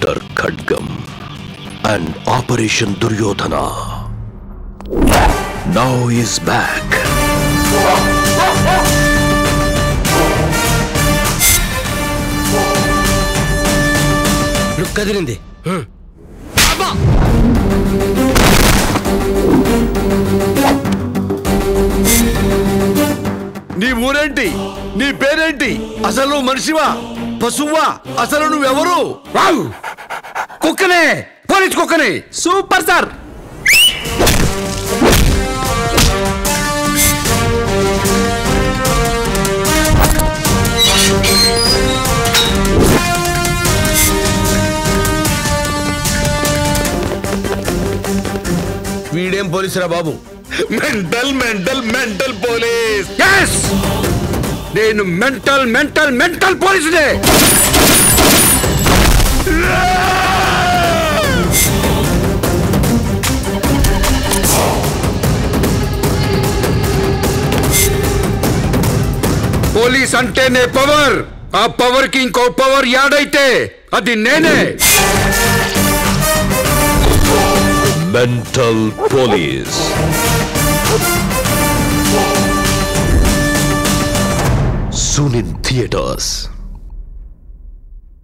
Dr. Khadgam and Operation Duryodhana. Now is back. కదిలింది నీ ఊరేంటి నీ పేరేంటి అసలు నువ్వు మనిషివా పశువా అసలు నువ్వెవరు వావ్! కుక్కనే పోలీస్ కుక్కనే సూపర్ సార్ వీడేం పోలీసురా బాబు mental mental mental police yes నేను మెంటల్ మెంటల్ మెంటల్ పోలీసునే పోలీస్ అంటేనే పవర్ ఆ పవర్ కి ఇంకో పవర్ యాడ్ అయితే అది నేనే Mental Police. Soon in theaters.